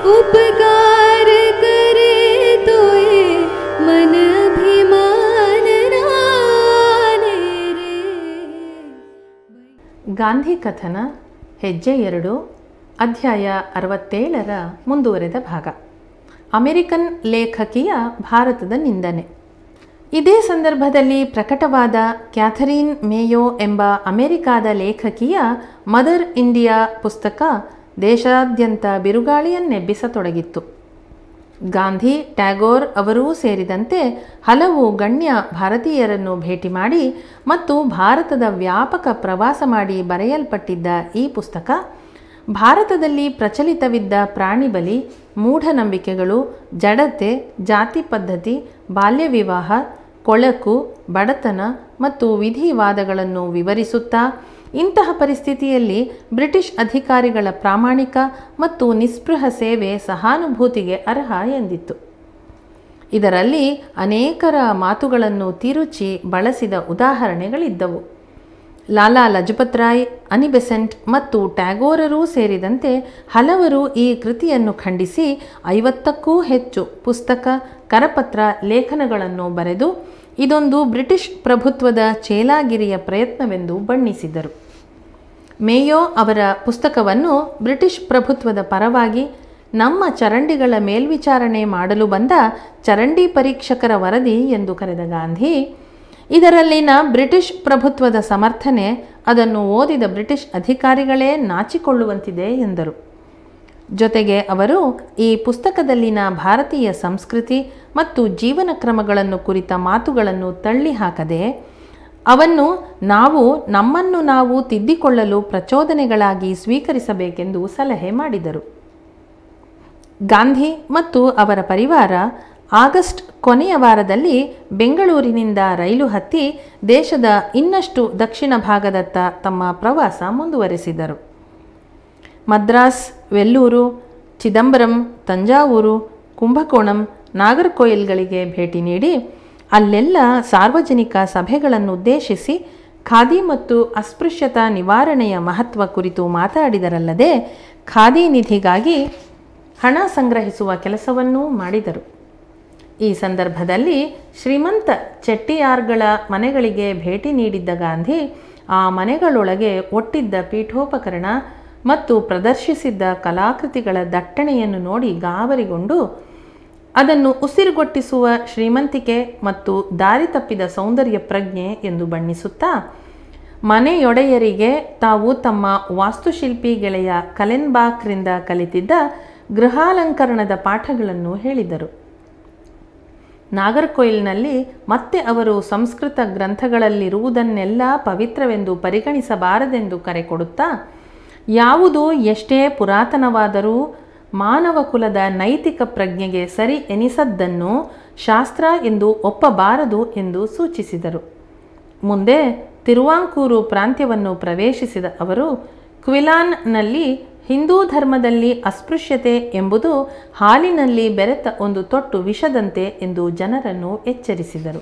उपकार करे तोए मन अभिमान राने रे ಗಾಂಧಿ ಕಥನ ಹೆಜ್ಜೆ ಎರಡು ಅಧ್ಯಾಯ ಅರವತ್ತೇಳರ ಮುಂದುವರೆದ ಭಾಗ ಅಮೆರಿಕನ್ ಲೇಖಕಿಯ ಭಾರತದ ನಿಂದನೆ ಇದೇ ಸಂದರ್ಭದಲ್ಲಿ ಪ್ರಕಟವಾದ ಕ್ಯಾಥರೀನ್ ಮೇಯೋ ಎಂಬ ಅಮೆರಿಕಾದ ಲೇಖಕಿಯ ಮದರ್ ಇಂಡಿಯಾ ಪುಸ್ತಕ ದೇಶಾದ್ಯಂತ ಬಿರುಗಾಳಿಯನ್ನೆಬ್ಬಿಸತೊಡಗಿತ್ತು ಗಾಂಧಿ ಟ್ಯಾಗೋರ್ ಅವರೂ ಸೇರಿದಂತೆ ಹಲವು ಗಣ್ಯ ಭಾರತೀಯರನ್ನು ಭೇಟಿ ಮಾಡಿ ಮತ್ತು ಭಾರತದ ವ್ಯಾಪಕ ಪ್ರವಾಸ ಮಾಡಿ ಬರೆಯಲ್ಪಟ್ಟಿದ್ದ ಈ ಪುಸ್ತಕ ಭಾರತದಲ್ಲಿ ಪ್ರಚಲಿತವಿದ್ದ ಪ್ರಾಣಿ ಬಲಿ ಮೂಢನಂಬಿಕೆಗಳು ಜಡತೆ ಜಾತಿ ಪದ್ಧತಿ ಬಾಲ್ಯ ವಿವಾಹ ಕೊಳಕು ಬಡತನ ಮತ್ತು ವಿಧಿವಾದಗಳನ್ನು ವಿವರಿಸುತ್ತಾ ಇಂತಹ ಪರಿಸ್ಥಿತಿಯಲ್ಲಿ ಬ್ರಿಟಿಷ್ ಅಧಿಕಾರಿಗಳ ಪ್ರಾಮಾಣಿಕ ಮತ್ತು ನಿಸ್ಪೃಹ ಸೇವೆ ಸಹಾನುಭೂತಿಗೆ ಅರ್ಹ ಎಂದಿತ್ತು ಇದರಲ್ಲಿ ಅನೇಕರ ಮಾತುಗಳನ್ನು ತಿರುಚಿ ಬಳಸಿದ ಉದಾಹರಣೆಗಳಿದ್ದವು ಲಾಲಾ ಲಜಪತ್ ರಾಯ್ ಅನಿಬೆಸೆಂಟ್ ಮತ್ತು ಟ್ಯಾಗೋರರೂ ಸೇರಿದಂತೆ ಹಲವರು ಈ ಕೃತಿಯನ್ನು ಖಂಡಿಸಿ ಐವತ್ತಕ್ಕೂ ಹೆಚ್ಚು ಪುಸ್ತಕ ಕರಪತ್ರ ಲೇಖನಗಳನ್ನು ಬರೆದು ಇದೊಂದು ಬ್ರಿಟಿಷ್ ಪ್ರಭುತ್ವದ ಚೇಲಾಗಿರಿಯ ಪ್ರಯತ್ನವೆಂದು ಬಣ್ಣಿಸಿದರು ಮೇಯೋ ಅವರ ಪುಸ್ತಕವನ್ನು ಬ್ರಿಟಿಷ್ ಪ್ರಭುತ್ವದ ಪರವಾಗಿ ನಮ್ಮ ಚರಂಡಿಗಳ ಮೇಲ್ವಿಚಾರಣೆ ಮಾಡಲು ಬಂದ ಚರಂಡಿ ಪರೀಕ್ಷಕರ ವರದಿ ಎಂದು ಕರೆದ ಗಾಂಧಿ ಇದರಲ್ಲಿನ ಬ್ರಿಟಿಷ್ ಪ್ರಭುತ್ವದ ಸಮರ್ಥನೆ ಅದನ್ನು ಓದಿದ ಬ್ರಿಟಿಷ್ ಅಧಿಕಾರಿಗಳೇ ನಾಚಿಕೊಳ್ಳುವಂತಿದೆ ಎಂದರು ಜೊತೆಗೆ ಅವರು ಈ ಪುಸ್ತಕದಲ್ಲಿನ ಭಾರತೀಯ ಸಂಸ್ಕೃತಿ ಮತ್ತು ಜೀವನ ಕ್ರಮಗಳನ್ನು ಕುರಿತ ಮಾತುಗಳನ್ನು ತಳ್ಳಿ ಹಾಕದೆ ಅವನ್ನು ನಾವು ನಮ್ಮನ್ನು ನಾವು ತಿದ್ದಿಕೊಳ್ಳಲು ಪ್ರಚೋದನೆಗಳಾಗಿ ಸ್ವೀಕರಿಸಬೇಕೆಂದು ಸಲಹೆ ಮಾಡಿದರು ಗಾಂಧಿ ಮತ್ತು ಅವರ ಪರಿವಾರ ಆಗಸ್ಟ್ ಕೊನೆಯ ವಾರದಲ್ಲಿ ಬೆಂಗಳೂರಿನಿಂದ ರೈಲು ಹತ್ತಿ ದೇಶದ ಇನ್ನಷ್ಟು ದಕ್ಷಿಣ ಭಾಗದತ್ತ ತಮ್ಮ ಪ್ರವಾಸ ಮುಂದುವರೆಸಿದರು ಮದ್ರಾಸ್ ವೆಲ್ಲೂರು ಚಿದಂಬರಂ ತಂಜಾವೂರು ಕುಂಭಕೋಣಂ ನಾಗರ್ಕೋಯಿಲ್ಗಳಿಗೆ ಭೇಟಿ ನೀಡಿ ಅಲ್ಲೆಲ್ಲ ಸಾರ್ವಜನಿಕ ಸಭೆಗಳನ್ನು ಉದ್ದೇಶಿಸಿ ಖಾದಿ ಮತ್ತು ಅಸ್ಪೃಶ್ಯತಾ ನಿವಾರಣೆಯ ಮಹತ್ವ ಕುರಿತು ಮಾತಾಡಿದರಲ್ಲದೆ ಖಾದಿ ನಿಧಿಗಾಗಿ ಹಣ ಸಂಗ್ರಹಿಸುವ ಕೆಲಸವನ್ನೂ ಮಾಡಿದರು ಈ ಸಂದರ್ಭದಲ್ಲಿ ಶ್ರೀಮಂತ ಚೆಟ್ಟಿಯಾರ್ಗಳ ಮನೆಗಳಿಗೆ ಭೇಟಿ ನೀಡಿದ್ದ ಗಾಂಧಿ ಆ ಮನೆಗಳೊಳಗೆ ಒಟ್ಟಿದ್ದ ಪೀಠೋಪಕರಣ ಮತ್ತು ಪ್ರದರ್ಶಿಸಿದ್ದ ಕಲಾಕೃತಿಗಳ ದಟ್ಟಣೆಯನ್ನು ನೋಡಿ ಗಾಬರಿಗೊಂಡು ಅದನ್ನು ಉಸಿರುಗೊಟ್ಟಿಸುವ ಶ್ರೀಮಂತಿಕೆ ಮತ್ತು ದಾರಿ ತಪ್ಪಿದ ಸೌಂದರ್ಯ ಪ್ರಜ್ಞೆ ಎಂದು ಬಣ್ಣಿಸುತ್ತಾ ಮನೆಯೊಡೆಯರಿಗೆ ತಾವು ತಮ್ಮ ವಾಸ್ತುಶಿಲ್ಪಿ ಗೆಳೆಯ ಕಲೆನ್ಬಾಕ್ರಿಂದ ಕಲಿತಿದ್ದ ಗೃಹಾಲಂಕರಣದ ಪಾಠಗಳನ್ನು ಹೇಳಿದರು ನಾಗರ್ಕೋಯಿಲ್ನಲ್ಲಿ ಮತ್ತೆ ಅವರು ಸಂಸ್ಕೃತ ಗ್ರಂಥಗಳಲ್ಲಿರುವುದನ್ನೆಲ್ಲ ಪವಿತ್ರವೆಂದು ಪರಿಗಣಿಸಬಾರದೆಂದು ಕರೆ ಕೊಡುತ್ತಾ ಯಾವುದು ಎಷ್ಟೇ ಪುರಾತನವಾದರೂ ಮಾನವ ಕುಲದ ನೈತಿಕ ಪ್ರಜ್ಞೆಗೆ ಸರಿ ಎನಿಸದ್ದನ್ನು ಶಾಸ್ತ್ರ ಎಂದು ಒಪ್ಪಬಾರದು ಎಂದು ಸೂಚಿಸಿದರು ಮುಂದೆ ತಿರುವಾಂಕೂರು ಪ್ರಾಂತ್ಯವನ್ನು ಪ್ರವೇಶಿಸಿದ ಅವರು ಕ್ವಿಲಾನ್ನಲ್ಲಿ ಹಿಂದೂ ಧರ್ಮದಲ್ಲಿ ಅಸ್ಪೃಶ್ಯತೆ ಎಂಬುದು ಹಾಲಿನಲ್ಲಿ ಬೆರೆತ ಒಂದು ತೊಟ್ಟು ವಿಷದಂತೆ ಎಂದು ಜನರನ್ನು ಎಚ್ಚರಿಸಿದರು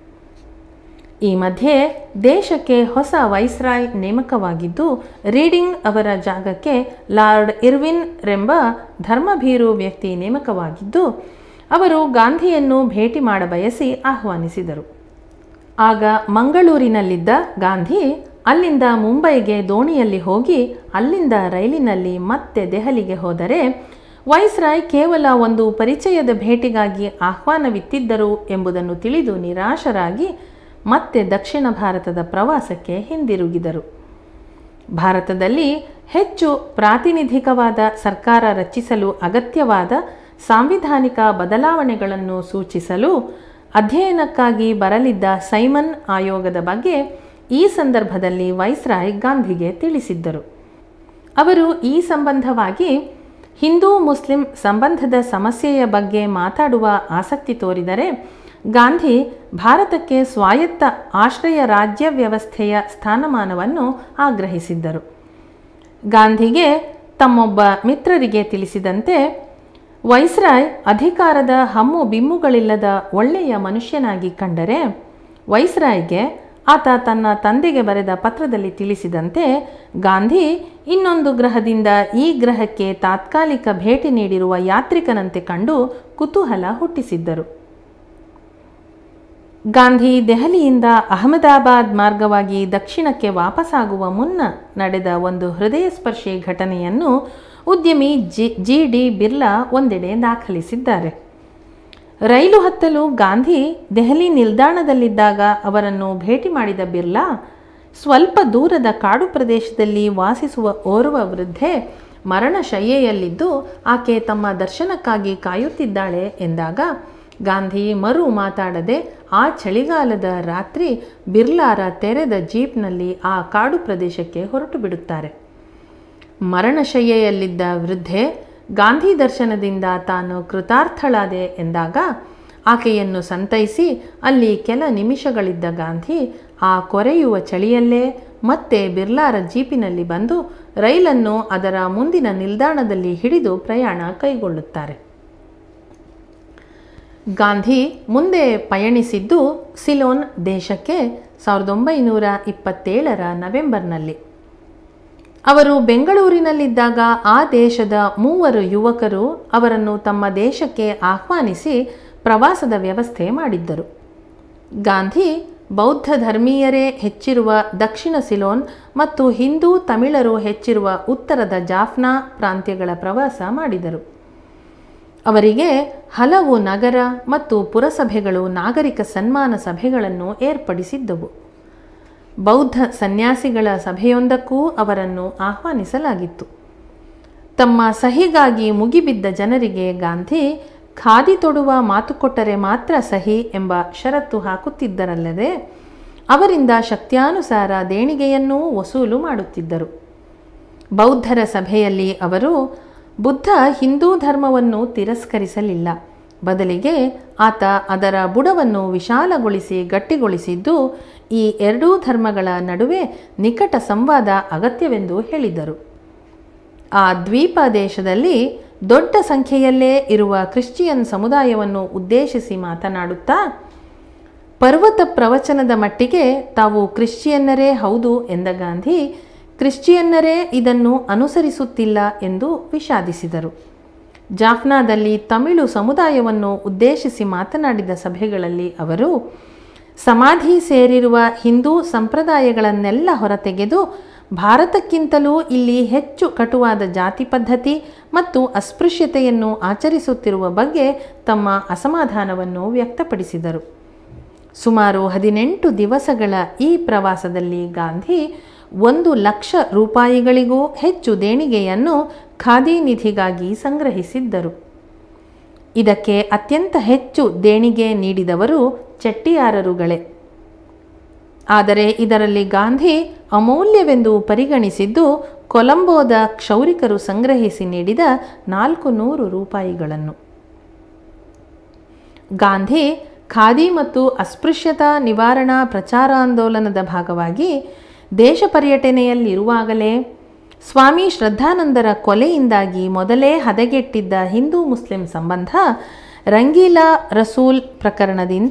ಈ ಮಧ್ಯೆ ದೇಶಕ್ಕೆ ಹೊಸ ವೈಸ್ರಾಯ್ ನೇಮಕವಾಗಿದ್ದು ರೀಡಿಂಗ್ ಅವರ ಜಾಗಕ್ಕೆ ಲಾರ್ಡ್ ಇರ್ವಿನ್ ಎಂಬ ಧರ್ಮಭೀರು ವ್ಯಕ್ತಿ ನೇಮಕವಾಗಿದ್ದು ಅವರು ಗಾಂಧಿಯನ್ನು ಭೇಟಿ ಮಾಡಬಯಸಿ ಆಹ್ವಾನಿಸಿದರು ಆಗ ಮಂಗಳೂರಿನಲ್ಲಿದ್ದ ಗಾಂಧಿ ಅಲ್ಲಿಂದ ಮುಂಬೈಗೆ ದೋಣಿಯಲ್ಲಿ ಹೋಗಿ ಅಲ್ಲಿಂದ ರೈಲಿನಲ್ಲಿ ಮತ್ತೆ ದೆಹಲಿಗೆ ಹೋದರೆ ವೈಸ್ರಾಯ್ ಕೇವಲ ಒಂದು ಪರಿಚಯದ ಭೇಟಿಗಾಗಿ ಆಹ್ವಾನವಿತ್ತಿದ್ದರು ಎಂಬುದನ್ನು ತಿಳಿದು ನಿರಾಶರಾಗಿ ಮತ್ತೆ ದಕ್ಷಿಣ ಭಾರತದ ಪ್ರವಾಸಕ್ಕೆ ಹಿಂದಿರುಗಿದರು ಭಾರತದಲ್ಲಿ ಹೆಚ್ಚು ಪ್ರಾತಿನಿಧಿಕವಾದ ಸರ್ಕಾರ ರಚಿಸಲು ಅಗತ್ಯವಾದ ಸಾಂವಿಧಾನಿಕ ಬದಲಾವಣೆಗಳನ್ನು ಸೂಚಿಸಲು ಅಧ್ಯಯನಕ್ಕಾಗಿ ಬರಲಿದ್ದ ಸೈಮನ್ ಆಯೋಗದ ಬಗ್ಗೆ ಈ ಸಂದರ್ಭದಲ್ಲಿ ವೈಸ್ರಾಯ್ ಗಾಂಧಿಗೆ ತಿಳಿಸಿದ್ದರು ಅವರು ಈ ಸಂಬಂಧವಾಗಿ ಹಿಂದೂ ಮುಸ್ಲಿಂ ಸಂಬಂಧದ ಸಮಸ್ಯೆಯ ಬಗ್ಗೆ ಮಾತಾಡುವ ಆಸಕ್ತಿ ತೋರಿದರೆ ಗಾಂಧಿ ಭಾರತಕ್ಕೆ ಸ್ವಾಯತ್ತ ಆಶ್ರಯ ರಾಜ್ಯ ವ್ಯವಸ್ಥೆಯ ಸ್ಥಾನಮಾನವನ್ನು ಆಗ್ರಹಿಸಿದ್ದರು ಗಾಂಧಿಗೆ ತಮ್ಮೊಬ್ಬ ಮಿತ್ರರಿಗೆ ತಿಳಿಸಿದಂತೆ ವೈಸ್ರಾಯ್ ಅಧಿಕಾರದ ಹಮ್ಮು ಬಿಮ್ಮುಗಳಿಲ್ಲದ ಒಳ್ಳೆಯ ಮನುಷ್ಯನಾಗಿ ಕಂಡರೆ ವೈಸ್ರಾಯ್ಗೆ ಆತ ತನ್ನ ತಂದೆಗೆ ಬರೆದ ಪತ್ರದಲ್ಲಿ ತಿಳಿಸಿದಂತೆ ಗಾಂಧಿ ಇನ್ನೊಂದು ಗ್ರಹದಿಂದ ಈ ಗ್ರಹಕ್ಕೆ ತಾತ್ಕಾಲಿಕ ಭೇಟಿ ನೀಡಿರುವ ಯಾತ್ರಿಕನಂತೆ ಕಂಡು ಕುತೂಹಲ ಹುಟ್ಟಿಸಿದ್ದರು ಗಾಂಧಿ ದೆಹಲಿಯಿಂದ ಅಹಮದಾಬಾದ್ ಮಾರ್ಗವಾಗಿ ದಕ್ಷಿಣಕ್ಕೆ ವಾಪಸ್ಸಾಗುವ ಮುನ್ನ ನಡೆದ ಒಂದು ಹೃದಯಸ್ಪರ್ಶಿ ಘಟನೆಯನ್ನು ಉದ್ಯಮಿ ಜಿ ಜಿ ಡಿ ಬಿರ್ಲಾ ಒಂದೆಡೆ ದಾಖಲಿಸಿದ್ದಾರೆ ರೈಲು ಹತ್ತಲು ಗಾಂಧಿ ದೆಹಲಿ ನಿಲ್ದಾಣದಲ್ಲಿದ್ದಾಗ ಅವರನ್ನು ಭೇಟಿ ಮಾಡಿದ ಬಿರ್ಲಾ ಸ್ವಲ್ಪ ದೂರದ ಕಾಡು ಪ್ರದೇಶದಲ್ಲಿ ವಾಸಿಸುವ ಓರ್ವ ವೃದ್ಧೆ ಮರಣಶಯ್ಯೆಯಲ್ಲಿದ್ದು ಆಕೆ ತಮ್ಮ ದರ್ಶನಕ್ಕಾಗಿ ಕಾಯುತ್ತಿದ್ದಾಳೆ ಎಂದಾಗ ಗಾಂಧಿ ಮರು ಮಾತಾಡದೆ ಆ ಚಳಿಗಾಲದ ರಾತ್ರಿ ಬಿರ್ಲಾರ ತೆರೆದ ಜೀಪ್ನಲ್ಲಿ ಆ ಕಾಡು ಪ್ರದೇಶಕ್ಕೆ ಹೊರಟು ಬಿಡುತ್ತಾರೆ ಮರಣಶಯ್ಯೆಯಲ್ಲಿದ್ದ ವೃದ್ಧೆ ಗಾಂಧಿ ದರ್ಶನದಿಂದ ತಾನು ಕೃತಾರ್ಥಳಾದೆ ಎಂದಾಗ ಆಕೆಯನ್ನು ಸಂತೈಸಿ ಅಲ್ಲಿ ಕೆಲ ನಿಮಿಷಗಳಿದ್ದ ಗಾಂಧಿ ಆ ಕೊರೆಯುವ ಚಳಿಯಲ್ಲೇ ಮತ್ತೆ ಬಿರ್ಲಾರ ಜೀಪಿನಲ್ಲಿ ಬಂದು ರೈಲನ್ನು ಅದರ ಮುಂದಿನ ನಿಲ್ದಾಣದಲ್ಲಿ ಹಿಡಿದು ಪ್ರಯಾಣ ಕೈಗೊಳ್ಳುತ್ತಾರೆ ಗಾಂಧಿ ಮುಂದೆ ಪಯಣಿಸಿದ್ದು ಸಿಲೋನ್ ದೇಶಕ್ಕೆ ಸಾವಿರದ ಒಂಬೈನೂರ ಇಪ್ಪತ್ತೇಳರ ನವೆಂಬರ್ನಲ್ಲಿ ಅವರು ಬೆಂಗಳೂರಿನಲ್ಲಿದ್ದಾಗ ಆ ದೇಶದ ಮೂವರು ಯುವಕರು ಅವರನ್ನು ತಮ್ಮ ದೇಶಕ್ಕೆ ಆಹ್ವಾನಿಸಿ ಪ್ರವಾಸದ ವ್ಯವಸ್ಥೆ ಮಾಡಿದ್ದರು ಗಾಂಧಿ ಬೌದ್ಧ ಧರ್ಮೀಯರೇ ಹೆಚ್ಚಿರುವ ದಕ್ಷಿಣ ಸಿಲೋನ್ ಮತ್ತು ಹಿಂದೂ ತಮಿಳರು ಹೆಚ್ಚಿರುವ ಉತ್ತರದ ಜಾಫ್ನಾ ಪ್ರಾಂತ್ಯಗಳ ಪ್ರವಾಸ ಮಾಡಿದರು ಅವರಿಗೆ ಹಲವು ನಗರ ಮತ್ತು ಪುರಸಭೆಗಳು ನಾಗರಿಕ ಸನ್ಮಾನ ಸಭೆಗಳನ್ನು ಏರ್ಪಡಿಸಿದ್ದವು ಬೌದ್ಧ ಸನ್ಯಾಸಿಗಳ ಸಭೆಯೊಂದಕ್ಕೂ ಅವರನ್ನು ಆಹ್ವಾನಿಸಲಾಗಿತ್ತು ತಮ್ಮ ಸಹಿಗಾಗಿ ಮುಗಿಬಿದ್ದ ಜನರಿಗೆ ಗಾಂಧಿ ಖಾದಿ ತೊಡುವ ಮಾತು ಕೊಟ್ಟರೆ ಮಾತ್ರ ಸಹಿ ಎಂಬ ಷರತ್ತು ಹಾಕುತ್ತಿದ್ದರಲ್ಲದೆ ಅವರಿಂದ ಶಕ್ತ್ಯಾನುಸಾರ ದೇಣಿಗೆಯನ್ನೂ ವಸೂಲು ಮಾಡುತ್ತಿದ್ದರು ಬೌದ್ಧರ ಸಭೆಯಲ್ಲಿ ಅವರು ಬುದ್ಧ ಹಿಂದೂ ಧರ್ಮವನ್ನು ತಿರಸ್ಕರಿಸಲಿಲ್ಲ ಬದಲಿಗೆ ಆತ ಅದರ ಬುಡವನ್ನು ವಿಶಾಲಗೊಳಿಸಿ ಗಟ್ಟಿಗೊಳಿಸಿದ್ದು ಈ ಎರಡೂ ಧರ್ಮಗಳ ನಡುವೆ ನಿಕಟ ಸಂವಾದ ಅಗತ್ಯವೆಂದು ಹೇಳಿದರು ಆ ದ್ವೀಪ ದೇಶದಲ್ಲಿ ದೊಡ್ಡ ಸಂಖ್ಯೆಯಲ್ಲೇ ಇರುವ ಕ್ರಿಶ್ಚಿಯನ್ ಸಮುದಾಯವನ್ನು ಉದ್ದೇಶಿಸಿ ಮಾತನಾಡುತ್ತಾ ಪರ್ವತ ಪ್ರವಚನದ ಮಟ್ಟಿಗೆ ತಾವು ಕ್ರಿಶ್ಚಿಯನ್ನರೇ ಹೌದು ಎಂದ ಗಾಂಧಿ ಕ್ರಿಶ್ಚಿಯನ್ನರೇ ಇದನ್ನು ಅನುಸರಿಸುತ್ತಿಲ್ಲ ಎಂದು ವಿಷಾದಿಸಿದರು ಜಾಫ್ನಾದಲ್ಲಿ ತಮಿಳು ಸಮುದಾಯವನ್ನು ಉದ್ದೇಶಿಸಿ ಮಾತನಾಡಿದ ಸಭೆಗಳಲ್ಲಿ ಅವರು ಸಮಾಧಿ ಸೇರಿರುವ ಹಿಂದೂ ಸಂಪ್ರದಾಯಗಳನ್ನೆಲ್ಲ ಹೊರತೆಗೆದು ಭಾರತಕ್ಕಿಂತಲೂ ಇಲ್ಲಿ ಹೆಚ್ಚು ಕಟುವಾದ ಜಾತಿ ಪದ್ಧತಿ ಮತ್ತು ಅಸ್ಪೃಶ್ಯತೆಯನ್ನು ಆಚರಿಸುತ್ತಿರುವ ಬಗ್ಗೆ ತಮ್ಮ ಅಸಮಾಧಾನವನ್ನು ವ್ಯಕ್ತಪಡಿಸಿದರು ಸುಮಾರು ಹದಿನೆಂಟು ದಿವಸಗಳ ಈ ಪ್ರವಾಸದಲ್ಲಿ ಗಾಂಧಿ ಒಂದು ಲಕ್ಷ ರೂಪಾಯಿಗಳಿಗೂ ಹೆಚ್ಚು ದೇಣಿಗೆಯನ್ನು ಖಾದಿ ನಿಧಿಗಾಗಿ ಸಂಗ್ರಹಿಸಿದ್ದರು ಇದಕ್ಕೆ ಅತ್ಯಂತ ಹೆಚ್ಚು ದೇಣಿಗೆ ನೀಡಿದವರು ಚೆಟ್ಟಿಯಾರರುಗಳೇ ಆದರೆ ಇದರಲ್ಲಿ ಗಾಂಧಿ ಅಮೂಲ್ಯವೆಂದು ಪರಿಗಣಿಸಿದ್ದು ಕೊಲಂಬೋದ ಕ್ಷೌರಿಕರು ಸಂಗ್ರಹಿಸಿ ನೀಡಿದ ನಾಲ್ಕು ನೂರು ರೂಪಾಯಿಗಳನ್ನು ಗಾಂಧಿ ಖಾದಿ ಮತ್ತು ಅಸ್ಪೃಶ್ಯತಾ ನಿವಾರಣಾ ಪ್ರಚಾರಾಂದೋಲನದ ಭಾಗವಾಗಿ ದೇಶ ಪರ್ಯಟನೆಯಲ್ಲಿರುವಾಗಲೇ ಸ್ವಾಮಿ ಶ್ರದ್ಧಾನಂದರ ಕೊಲೆಯಿಂದಾಗಿ ಮೊದಲೇ ಹದಗೆಟ್ಟಿದ್ದ ಹಿಂದೂ ಮುಸ್ಲಿಂ ಸಂಬಂಧ ರಂಗೀಲಾ ರಸೂಲ್ ಪ್ರಕರಣದಿಂದ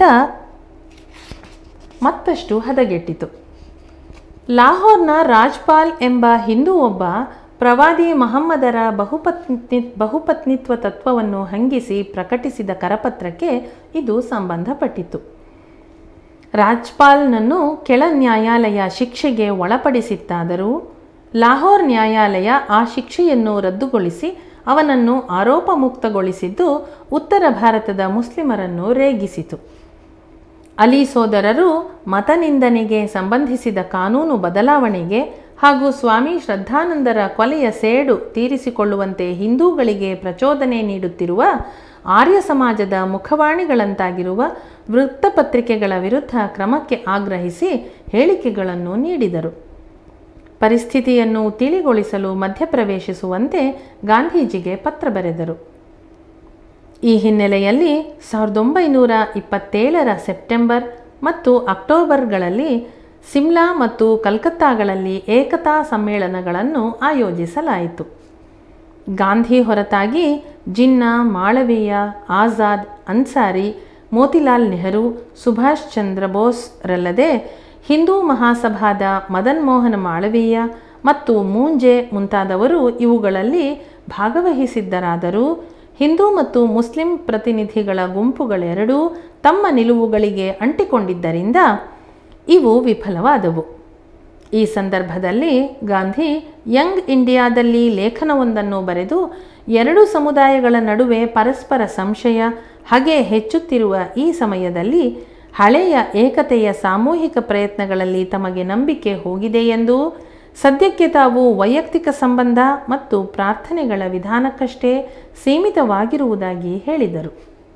ಮತ್ತಷ್ಟು ಹದಗೆಟ್ಟಿತು ಲಾಹೋರ್ನ ರಾಜ್ಪಾಲ್ ಎಂಬ ಹಿಂದೂ ಒಬ್ಬ ಪ್ರವಾದಿ ಮಹಮ್ಮದರ ಬಹುಪತ್ನಿ ಬಹುಪತ್ನಿತ್ವ ತತ್ವವನ್ನು ಹಂಗಿಸಿ ಪ್ರಕಟಿಸಿದ ಕರಪತ್ರಕ್ಕೆ ಇದು ಸಂಬಂಧಪಟ್ಟಿತು ರಾಜ್ಪಾಲ್ನನ್ನು ಕೆಳ ನ್ಯಾಯಾಲಯ ಶಿಕ್ಷೆಗೆ ಒಳಪಡಿಸಿತ್ತಾದರೂ ಲಾಹೋರ್ ನ್ಯಾಯಾಲಯ ಆ ಶಿಕ್ಷೆಯನ್ನು ರದ್ದುಗೊಳಿಸಿ ಅವನನ್ನು ಆರೋಪ ಮುಕ್ತಗೊಳಿಸಿದ್ದು ಉತ್ತರ ಭಾರತದ ಮುಸ್ಲಿಮರನ್ನು ರೇಗಿಸಿತು ಅಲಿ ಸೋದರರು ಮತನಿಂದನೆಗೆ ಸಂಬಂಧಿಸಿದ ಕಾನೂನು ಬದಲಾವಣೆಗೆ ಹಾಗೂ ಸ್ವಾಮಿ ಶ್ರದ್ಧಾನಂದರ ಕೊಲೆಯ ಸೇಡು ತೀರಿಸಿಕೊಳ್ಳುವಂತೆ ಹಿಂದೂಗಳಿಗೆ ಪ್ರಚೋದನೆ ನೀಡುತ್ತಿರುವ ಆರ್ಯ ಸಮಾಜದ ಮುಖವಾಣಿಗಳಂತಾಗಿರುವ ವೃತ್ತಪತ್ರಿಕೆಗಳ ವಿರುದ್ಧ ಕ್ರಮಕ್ಕೆ ಆಗ್ರಹಿಸಿ ಹೇಳಿಕೆಗಳನ್ನು ನೀಡಿದರು ಪರಿಸ್ಥಿತಿಯನ್ನು ತಿಳಿಗೊಳಿಸಲು ಮಧ್ಯಪ್ರವೇಶಿಸುವಂತೆ ಗಾಂಧೀಜಿಗೆ ಪತ್ರ ಬರೆದರು ಈ ಹಿನ್ನೆಲೆಯಲ್ಲಿ ಸಾವಿರದ ಒಂಬೈನೂರ ಇಪ್ಪತ್ತೇಳರ ಸೆಪ್ಟೆಂಬರ್ ಮತ್ತು ಅಕ್ಟೋಬರ್ಗಳಲ್ಲಿ ಸಿಮ್ಲಾ ಮತ್ತು ಕಲ್ಕತ್ತಾಗಳಲ್ಲಿ ಏಕತಾ ಸಮ್ಮೇಳನಗಳನ್ನು ಆಯೋಜಿಸಲಾಯಿತು ಗಾಂಧಿ ಹೊರತಾಗಿ ಜಿನ್ನಾ ಮಾಳವೀಯ ಆಜಾದ್ ಅನ್ಸಾರಿ ಮೋತಿಲಾಲ್ ನೆಹರು ಸುಭಾಷ್ ಚಂದ್ರ ಬೋಸ್ರಲ್ಲದೆ ಹಿಂದೂ ಮಹಾಸಭಾದ ಮದನ್ ಮೋಹನ ಮಾಳವೀಯ ಮತ್ತು ಮೂಂಜೆ ಮುಂತಾದವರು ಇವುಗಳಲ್ಲಿ ಭಾಗವಹಿಸಿದ್ದರಾದರೂ ಹಿಂದೂ ಮತ್ತು ಮುಸ್ಲಿಂ ಪ್ರತಿನಿಧಿಗಳ ಗುಂಪುಗಳೆರಡೂ ತಮ್ಮ ನಿಲುವುಗಳಿಗೆ ಅಂಟಿಕೊಂಡಿದ್ದರಿಂದ ಇವು ವಿಫಲವಾದವು ಈ ಸಂದರ್ಭದಲ್ಲಿ ಗಾಂಧಿ ಯಂಗ್ ಇಂಡಿಯಾದಲ್ಲಿ ಲೇಖನವೊಂದನ್ನು ಬರೆದು ಎರಡು ಸಮುದಾಯಗಳ ನಡುವೆ ಪರಸ್ಪರ ಸಂಶಯ ಹಾಗೆ ಹೆಚ್ಚುತ್ತಿರುವ ಈ ಸಮಯದಲ್ಲಿ ಹಳೆಯ ಏಕತೆಯ ಸಾಮೂಹಿಕ ಪ್ರಯತ್ನಗಳಲ್ಲಿ ತಮಗೆ ನಂಬಿಕೆ ಹೋಗಿದೆಯೆಂದೂ ಸದ್ಯಕ್ಕೆ ತಾವು ವೈಯಕ್ತಿಕ ಸಂಬಂಧ ಮತ್ತು ಪ್ರಾರ್ಥನೆಗಳ ವಿಧಾನಕ್ಕಷ್ಟೇ ಸೀಮಿತವಾಗಿರುವುದಾಗಿ ಹೇಳಿದರು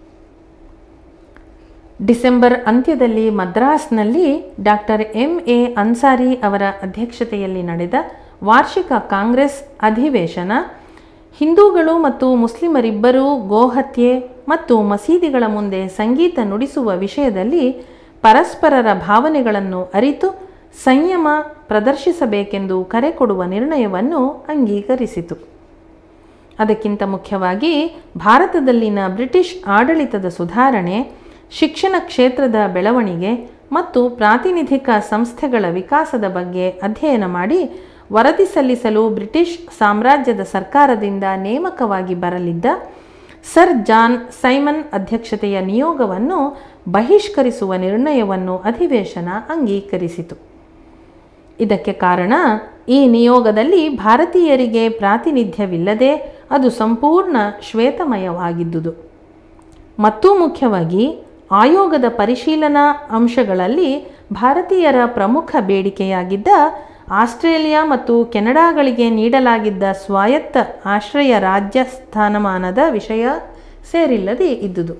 ಡಿಸೆಂಬರ್ ಅಂತ್ಯದಲ್ಲಿ ಮದ್ರಾಸ್ನಲ್ಲಿ ಡಾಕ್ಟರ್ ಎಂ ಎ ಅನ್ಸಾರಿ ಅವರ ಅಧ್ಯಕ್ಷತೆಯಲ್ಲಿ ನಡೆದ ವಾರ್ಷಿಕ ಕಾಂಗ್ರೆಸ್ ಅಧಿವೇಶನ ಹಿಂದೂಗಳು ಮತ್ತು ಮುಸ್ಲಿಮರಿಬ್ಬರೂ ಗೋಹತ್ಯೆ ಮತ್ತು ಮಸೀದಿಗಳ ಮುಂದೆ ಸಂಗೀತ ನುಡಿಸುವ ವಿಷಯದಲ್ಲಿ ಪರಸ್ಪರರ ಭಾವನೆಗಳನ್ನು ಅರಿತು ಸಂಯಮ ಪ್ರದರ್ಶಿಸಬೇಕೆಂದು ಕರೆ ಕೊಡುವ ನಿರ್ಣಯವನ್ನು ಅಂಗೀಕರಿಸಿತು ಅದಕ್ಕಿಂತ ಮುಖ್ಯವಾಗಿ ಭಾರತದಲ್ಲಿನ ಬ್ರಿಟಿಷ್ ಆಡಳಿತದ ಸುಧಾರಣೆ ಶಿಕ್ಷಣ ಕ್ಷೇತ್ರದ ಬೆಳವಣಿಗೆ ಮತ್ತು ಪ್ರಾತಿನಿಧಿಕ ಸಂಸ್ಥೆಗಳ ವಿಕಾಸದ ಬಗ್ಗೆ ಅಧ್ಯಯನ ಮಾಡಿ ವರದಿ ಸಲ್ಲಿಸಲು ಬ್ರಿಟಿಷ್ ಸಾಮ್ರಾಜ್ಯದ ಸರ್ಕಾರದಿಂದ ನೇಮಕವಾಗಿ ಬರಲಿದ್ದ ಸರ್ ಜಾನ್ ಸೈಮನ್ ಅಧ್ಯಕ್ಷತೆಯ ನಿಯೋಗವನ್ನು ಬಹಿಷ್ಕರಿಸುವ ನಿರ್ಣಯವನ್ನು ಅಧಿವೇಶನ ಅಂಗೀಕರಿಸಿತು ಇದಕ್ಕೆ ಕಾರಣ ಈ ನಿಯೋಗದಲ್ಲಿ ಭಾರತೀಯರಿಗೆ ಪ್ರಾತಿನಿಧ್ಯವಿಲ್ಲದೆ ಅದು ಸಂಪೂರ್ಣ ಶ್ವೇತಮಯವಾಗಿದ್ದುದು ಮತ್ತೂ ಮುಖ್ಯವಾಗಿ ಆಯೋಗದ ಪರಿಶೀಲನಾ ಅಂಶಗಳಲ್ಲಿ ಭಾರತೀಯರ ಪ್ರಮುಖ ಬೇಡಿಕೆಯಾಗಿದ್ದ ಆಸ್ಟ್ರೇಲಿಯಾ ಮತ್ತು ಕೆನಡಾಗಳಿಗೆ ನೀಡಲಾಗಿದ್ದ ಸ್ವಾಯತ್ತ ಆಶ್ರಯ ರಾಜ್ಯ ಸ್ಥಾನಮಾನದ ವಿಷಯ ಸೇರಿಲ್ಲದೆ ಇದ್ದುದು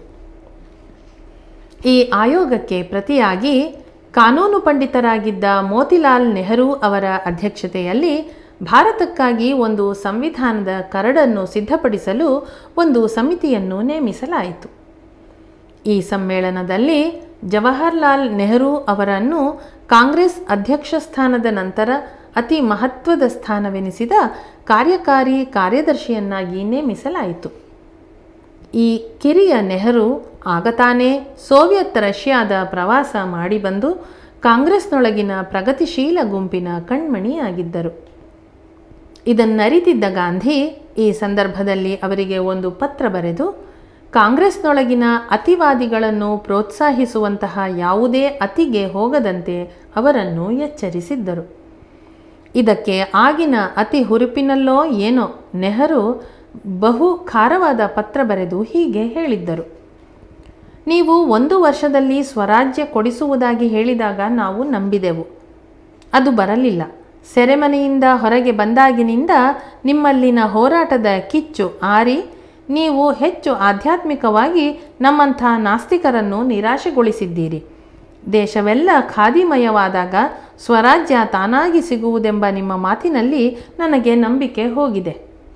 ಈ ಆಯೋಗಕ್ಕೆ ಪ್ರತಿಯಾಗಿ ಕಾನೂನು ಪಂಡಿತರಾಗಿದ್ದ ಮೋತಿಲಾಲ್ ನೆಹರು ಅವರ ಅಧ್ಯಕ್ಷತೆಯಲ್ಲಿ ಭಾರತಕ್ಕಾಗಿ ಒಂದು ಸಂವಿಧಾನದ ಕರಡನ್ನು ಸಿದ್ಧಪಡಿಸಲು ಒಂದು ಸಮಿತಿಯನ್ನು ನೇಮಿಸಲಾಯಿತು ಈ ಸಮ್ಮೇಳನದಲ್ಲಿ ಜವಾಹರ್ಲಾಲ್ ನೆಹರು ಅವರನ್ನು ಕಾಂಗ್ರೆಸ್ ಅಧ್ಯಕ್ಷ ಸ್ಥಾನದ ನಂತರ ಅತಿ ಮಹತ್ವದ ಸ್ಥಾನವೆನಿಸಿದ ಕಾರ್ಯಕಾರಿ ಕಾರ್ಯದರ್ಶಿಯನ್ನಾಗಿ ನೇಮಿಸಲಾಯಿತು ಈ ಕಿರಿಯ ನೆಹರು ಆಗ ತಾನೇ ಸೋವಿಯತ್ ರಷ್ಯಾದ ಪ್ರವಾಸ ಮಾಡಿ ಬಂದು ಕಾಂಗ್ರೆಸ್ನೊಳಗಿನ ಪ್ರಗತಿಶೀಲ ಗುಂಪಿನ ಕಣ್ಮಣಿಯಾಗಿದ್ದರು ಇದನ್ನರಿತಿದ್ದ ಗಾಂಧಿ ಈ ಸಂದರ್ಭದಲ್ಲಿ ಅವರಿಗೆ ಒಂದು ಪತ್ರ ಬರೆದು ಕಾಂಗ್ರೆಸ್ನೊಳಗಿನ ಅತಿವಾದಿಗಳನ್ನು ಪ್ರೋತ್ಸಾಹಿಸುವಂತಹ ಯಾವುದೇ ಅತಿಗೆ ಹೋಗದಂತೆ ಅವರನ್ನು ಎಚ್ಚರಿಸಿದ್ದರು ಇದಕ್ಕೆ ಆಗಿನ ಅತಿ ಹುರುಪಿನಲ್ಲೋ ಏನೋ ನೆಹರು ಬಹು ಖಾರವಾದ ಪತ್ರ ಬರೆದು ಹೀಗೆ ಹೇಳಿದ್ದರು ನೀವು ಒಂದು ವರ್ಷದಲ್ಲಿ ಸ್ವರಾಜ್ಯ ಕೊಡಿಸುವುದಾಗಿ ಹೇಳಿದಾಗ ನಾವು ನಂಬಿದೆವು ಅದು ಬರಲಿಲ್ಲ ಸೆರೆಮನೆಯಿಂದ ಹೊರಗೆ ಬಂದಾಗಿನಿಂದ ನಿಮ್ಮಲ್ಲಿನ ಹೋರಾಟದ ಕಿಚ್ಚು ಆರಿ ನೀವು ಹೆಚ್ಚು ಆಧ್ಯಾತ್ಮಿಕವಾಗಿ ನಮ್ಮಂಥ ನಾಸ್ತಿಕರನ್ನು ನಿರಾಶೆಗೊಳಿಸಿದ್ದೀರಿ ದೇಶವೆಲ್ಲ ಖಾದಿಮಯವಾದಾಗ ಸ್ವರಾಜ್ಯ ತಾನಾಗಿ ಸಿಗುವುದೆಂಬ ನಿಮ್ಮ ಮಾತಿನಲ್ಲಿ ನನಗೆ ನಂಬಿಕೆ ಹೋಗಿದೆ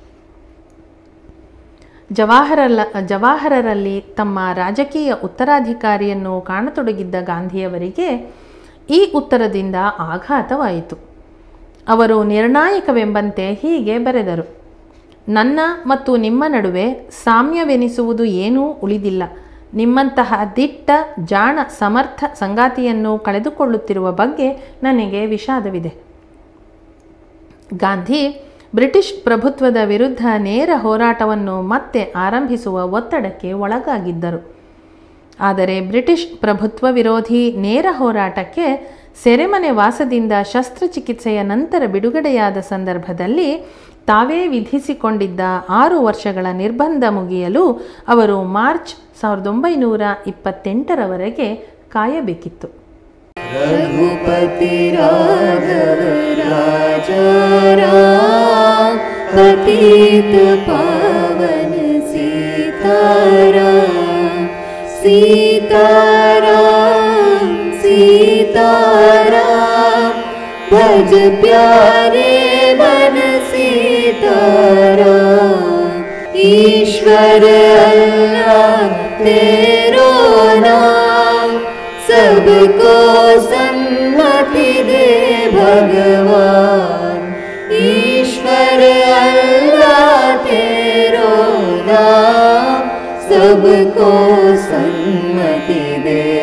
ಜವಾಹರಲ ಜವಾಹರರಲ್ಲಿ ತಮ್ಮ ರಾಜಕೀಯ ಉತ್ತರಾಧಿಕಾರಿಯನ್ನು ಕಾಣತೊಡಗಿದ್ದ ಗಾಂಧಿಯವರಿಗೆ ಈ ಉತ್ತರದಿಂದ ಆಘಾತವಾಯಿತು ಅವರು ನಿರ್ಣಾಯಕವೆಂಬಂತೆ ಹೀಗೆ ಬರೆದರು ನನ್ನ ಮತ್ತು ನಿಮ್ಮ ನಡುವೆ ಸಾಮ್ಯವೆನಿಸುವುದು ಏನೂ ಉಳಿದಿಲ್ಲ ನಿಮ್ಮಂತಹ ದಿಟ್ಟ ಜಾಣ ಸಮರ್ಥ ಸಂಗಾತಿಯನ್ನು ಕಳೆದುಕೊಳ್ಳುತ್ತಿರುವ ಬಗ್ಗೆ ನನಗೆ ವಿಷಾದವಿದೆ ಗಾಂಧಿ ಬ್ರಿಟಿಷ್ ಪ್ರಭುತ್ವದ ವಿರುದ್ಧ ನೇರ ಹೋರಾಟವನ್ನು ಮತ್ತೆ ಆರಂಭಿಸುವ ಒತ್ತಡಕ್ಕೆ ಒಳಗಾಗಿದ್ದರು ಆದರೆ ಬ್ರಿಟಿಷ್ ಪ್ರಭುತ್ವ ವಿರೋಧಿ ನೇರ ಹೋರಾಟಕ್ಕೆ ಸೆರೆಮನೆ ವಾಸದಿಂದ ಶಸ್ತ್ರಚಿಕಿತ್ಸೆಯ ನಂತರ ಬಿಡುಗಡೆಯಾದ ಸಂದರ್ಭದಲ್ಲಿ ತಾವೇ ವಿಧಿಸಿಕೊಂಡಿದ್ದ ಆರು ವರ್ಷಗಳ ನಿರ್ಬಂಧ ಮುಗಿಯಲು ಅವರು ಮಾರ್ಚ್ ಸಾವಿರದ ಒಂಬೈನೂರ ಇಪ್ಪತ್ತೆಂಟರವರೆಗೆ ಕಾಯಬೇಕಿತ್ತು रघुपति राघव राजा राम पतित पावन सीताराम सीताराम सीताराम भज प्यारे मन सीताराम ईश्वर अल्लाह तेरो नाम सबको सम्मति दे भगवान ईश्वर अल्लाह तेरो नाम सबको सम्मति दे